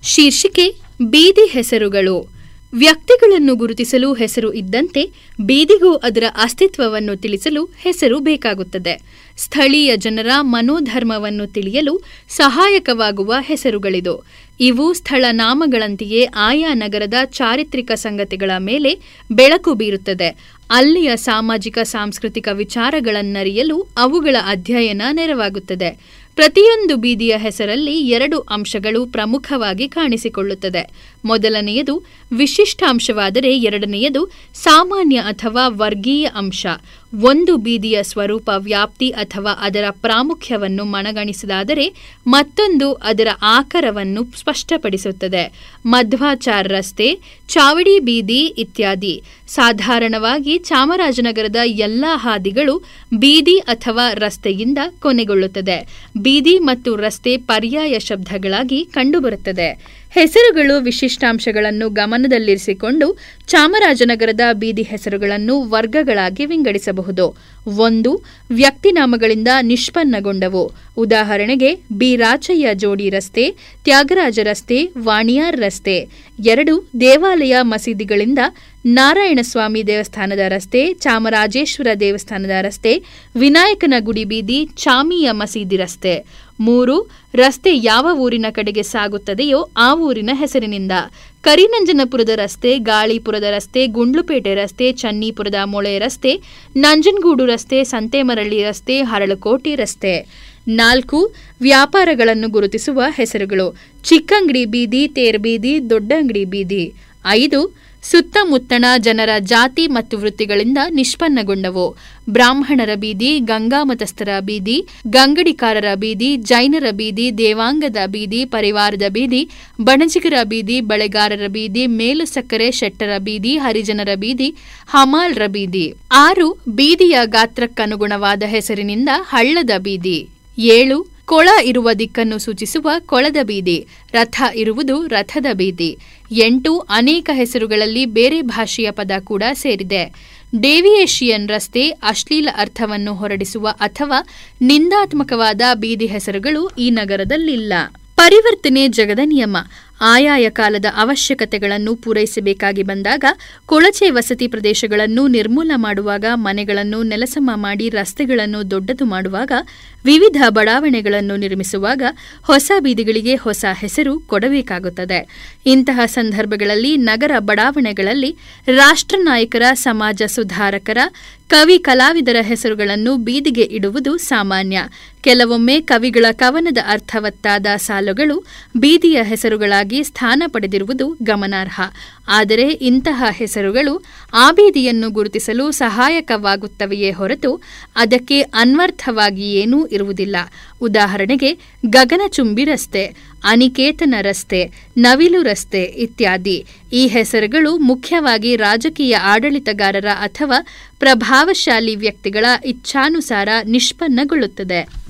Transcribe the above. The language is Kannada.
ಶೀರ್ಷಿಕೆ ಬೀದಿ ಹೆಸರುಗಳು ವ್ಯಕ್ತಿಗಳನ್ನು ಗುರುತಿಸಲು ಹೆಸರು ಇದ್ದಂತೆ ಬೀದಿಗೂ ಅದರ ಅಸ್ತಿತ್ವವನ್ನು ತಿಳಿಸಲು ಹೆಸರು ಬೇಕಾಗುತ್ತದೆ ಸ್ಥಳೀಯ ಜನರ ಮನೋಧರ್ಮವನ್ನು ತಿಳಿಯಲು ಸಹಾಯಕವಾಗುವ ಹೆಸರುಗಳಿದು ಇವು ಸ್ಥಳ ನಾಮಗಳಂತೆಯೇ ಆಯಾ ನಗರದ ಚಾರಿತ್ರಿಕ ಸಂಗತಿಗಳ ಮೇಲೆ ಬೆಳಕು ಬೀರುತ್ತದೆ ಅಲ್ಲಿಯ ಸಾಮಾಜಿಕ ಸಾಂಸ್ಕೃತಿಕ ವಿಚಾರಗಳನ್ನರಿಯಲು ಅವುಗಳ ಅಧ್ಯಯನ ನೆರವಾಗುತ್ತದೆ ಪ್ರತಿಯೊಂದು ಬೀದಿಯ ಹೆಸರಲ್ಲಿ ಎರಡು ಅಂಶಗಳು ಪ್ರಮುಖವಾಗಿ ಕಾಣಿಸಿಕೊಳ್ಳುತ್ತದೆ ಮೊದಲನೆಯದು ವಿಶಿಷ್ಟಾಂಶವಾದರೆ ಎರಡನೆಯದು ಸಾಮಾನ್ಯ ಅಥವಾ ವರ್ಗೀಯ ಅಂಶ ಒಂದು ಬೀದಿಯ ಸ್ವರೂಪ ವ್ಯಾಪ್ತಿ ಅಥವಾ ಅದರ ಪ್ರಾಮುಖ್ಯವನ್ನು ಮನಗಣಿಸಿದಾದರೆ ಮತ್ತೊಂದು ಅದರ ಆಕಾರವನ್ನು ಸ್ಪಷ್ಟಪಡಿಸುತ್ತದೆ ಮಧ್ವಾಚಾರ್ ರಸ್ತೆ ಚಾವಡಿ ಬೀದಿ ಇತ್ಯಾದಿ ಸಾಧಾರಣವಾಗಿ ಚಾಮರಾಜನಗರದ ಎಲ್ಲಾ ಹಾದಿಗಳು ಬೀದಿ ಅಥವಾ ರಸ್ತೆಯಿಂದ ಕೊನೆಗೊಳ್ಳುತ್ತದೆ ಬೀದಿ ಮತ್ತು ರಸ್ತೆ ಪರ್ಯಾಯ ಶಬ್ದಗಳಾಗಿ ಕಂಡುಬರುತ್ತದೆ ಹೆಸರುಗಳು ವಿಶಿಷ್ಟಾಂಶಗಳನ್ನು ಗಮನದಲ್ಲಿರಿಸಿಕೊಂಡು ಚಾಮರಾಜನಗರದ ಬೀದಿ ಹೆಸರುಗಳನ್ನು ವರ್ಗಗಳಾಗಿ ವಿಂಗಡಿಸಬಹುದು ಒಂದು ವ್ಯಕ್ತಿನಾಮಗಳಿಂದ ನಿಷ್ಪನ್ನಗೊಂಡವು ಉದಾಹರಣೆಗೆ ಬಿ ರಾಚಯ್ಯ ಜೋಡಿ ರಸ್ತೆ ತ್ಯಾಗರಾಜ ರಸ್ತೆ ವಾಣಿಯಾರ್ ರಸ್ತೆ ಎರಡು ದೇವಾಲಯ ಮಸೀದಿಗಳಿಂದ ನಾರಾಯಣಸ್ವಾಮಿ ದೇವಸ್ಥಾನದ ರಸ್ತೆ ಚಾಮರಾಜೇಶ್ವರ ದೇವಸ್ಥಾನದ ರಸ್ತೆ ವಿನಾಯಕನ ಗುಡಿ ಬೀದಿ ಚಾಮಿಯ ಮಸೀದಿ ರಸ್ತೆ ಮೂರು ರಸ್ತೆ ಯಾವ ಊರಿನ ಕಡೆಗೆ ಸಾಗುತ್ತದೆಯೋ ಆ ಊರಿನ ಹೆಸರಿನಿಂದ ಕರಿನಂಜನಪುರದ ರಸ್ತೆ ಗಾಳಿಪುರದ ರಸ್ತೆ ಗುಂಡ್ಲುಪೇಟೆ ರಸ್ತೆ ಚನ್ನೀಪುರದ ಮೊಳೆ ರಸ್ತೆ ನಂಜನಗೂಡು ರಸ್ತೆ ಸಂತೇಮರಳ್ಳಿ ರಸ್ತೆ ಹರಳಕೋಟೆ ರಸ್ತೆ ನಾಲ್ಕು ವ್ಯಾಪಾರಗಳನ್ನು ಗುರುತಿಸುವ ಹೆಸರುಗಳು ಚಿಕ್ಕಂಗಡಿ ಬೀದಿ ತೇರ್ಬೀದಿ ದೊಡ್ಡಂಗಡಿ ಬೀದಿ ಐದು ಸುತ್ತಮುತ್ತಣ ಜನರ ಜಾತಿ ಮತ್ತು ವೃತ್ತಿಗಳಿಂದ ನಿಷ್ಪನ್ನಗೊಂಡವು ಬ್ರಾಹ್ಮಣರ ಬೀದಿ ಗಂಗಾಮತಸ್ಥರ ಬೀದಿ ಗಂಗಡಿಕಾರರ ಬೀದಿ ಜೈನರ ಬೀದಿ ದೇವಾಂಗದ ಬೀದಿ ಪರಿವಾರದ ಬೀದಿ ಬಣಜಿಗರ ಬೀದಿ ಬಳೆಗಾರರ ಬೀದಿ ಮೇಲು ಸಕ್ಕರೆ ಶೆಟ್ಟರ ಬೀದಿ ಹರಿಜನರ ಬೀದಿ ಹಮಾಲ್ರ ಬೀದಿ ಆರು ಬೀದಿಯ ಗಾತ್ರಕ್ಕನುಗುಣವಾದ ಹೆಸರಿನಿಂದ ಹಳ್ಳದ ಬೀದಿ ಏಳು ಕೊಳ ಇರುವ ದಿಕ್ಕನ್ನು ಸೂಚಿಸುವ ಕೊಳದ ಬೀದಿ ರಥ ಇರುವುದು ರಥದ ಬೀದಿ ಎಂಟು ಅನೇಕ ಹೆಸರುಗಳಲ್ಲಿ ಬೇರೆ ಭಾಷೆಯ ಪದ ಕೂಡ ಸೇರಿದೆ ಡೇವಿಯೇಷಿಯನ್ ರಸ್ತೆ ಅಶ್ಲೀಲ ಅರ್ಥವನ್ನು ಹೊರಡಿಸುವ ಅಥವಾ ನಿಂದಾತ್ಮಕವಾದ ಬೀದಿ ಹೆಸರುಗಳು ಈ ನಗರದಲ್ಲಿಲ್ಲ ಪರಿವರ್ತನೆ ಜಗದ ನಿಯಮ ಆಯಾಯ ಕಾಲದ ಅವಶ್ಯಕತೆಗಳನ್ನು ಪೂರೈಸಬೇಕಾಗಿ ಬಂದಾಗ ಕೊಳಚೆ ವಸತಿ ಪ್ರದೇಶಗಳನ್ನು ನಿರ್ಮೂಲ ಮಾಡುವಾಗ ಮನೆಗಳನ್ನು ನೆಲಸಮ ಮಾಡಿ ರಸ್ತೆಗಳನ್ನು ದೊಡ್ಡದು ಮಾಡುವಾಗ ವಿವಿಧ ಬಡಾವಣೆಗಳನ್ನು ನಿರ್ಮಿಸುವಾಗ ಹೊಸ ಬೀದಿಗಳಿಗೆ ಹೊಸ ಹೆಸರು ಕೊಡಬೇಕಾಗುತ್ತದೆ ಇಂತಹ ಸಂದರ್ಭಗಳಲ್ಲಿ ನಗರ ಬಡಾವಣೆಗಳಲ್ಲಿ ರಾಷ್ಟ್ರ ನಾಯಕರ ಸಮಾಜ ಸುಧಾರಕರ ಕವಿ ಕಲಾವಿದರ ಹೆಸರುಗಳನ್ನು ಬೀದಿಗೆ ಇಡುವುದು ಸಾಮಾನ್ಯ ಕೆಲವೊಮ್ಮೆ ಕವಿಗಳ ಕವನದ ಅರ್ಥವತ್ತಾದ ಸಾಲುಗಳು ಬೀದಿಯ ಹೆಸರುಗಳಾಗಿ ಸ್ಥಾನ ಪಡೆದಿರುವುದು ಗಮನಾರ್ಹ ಆದರೆ ಇಂತಹ ಹೆಸರುಗಳು ಆ ಬೀದಿಯನ್ನು ಗುರುತಿಸಲು ಸಹಾಯಕವಾಗುತ್ತವೆಯೇ ಹೊರತು ಅದಕ್ಕೆ ಅನ್ವರ್ಥವಾಗಿ ಏನೂ ಇರುವುದಿಲ್ಲ ಉದಾಹರಣೆಗೆ ಗಗನಚುಂಬಿ ರಸ್ತೆ ಅನಿಕೇತನ ರಸ್ತೆ ನವಿಲು ರಸ್ತೆ ಇತ್ಯಾದಿ ಈ ಹೆಸರುಗಳು ಮುಖ್ಯವಾಗಿ ರಾಜಕೀಯ ಆಡಳಿತಗಾರರ ಅಥವಾ ಪ್ರಭಾವಶಾಲಿ ವ್ಯಕ್ತಿಗಳ ಇಚ್ಛಾನುಸಾರ ನಿಷ್ಪನ್ನಗೊಳ್ಳುತ್ತದೆ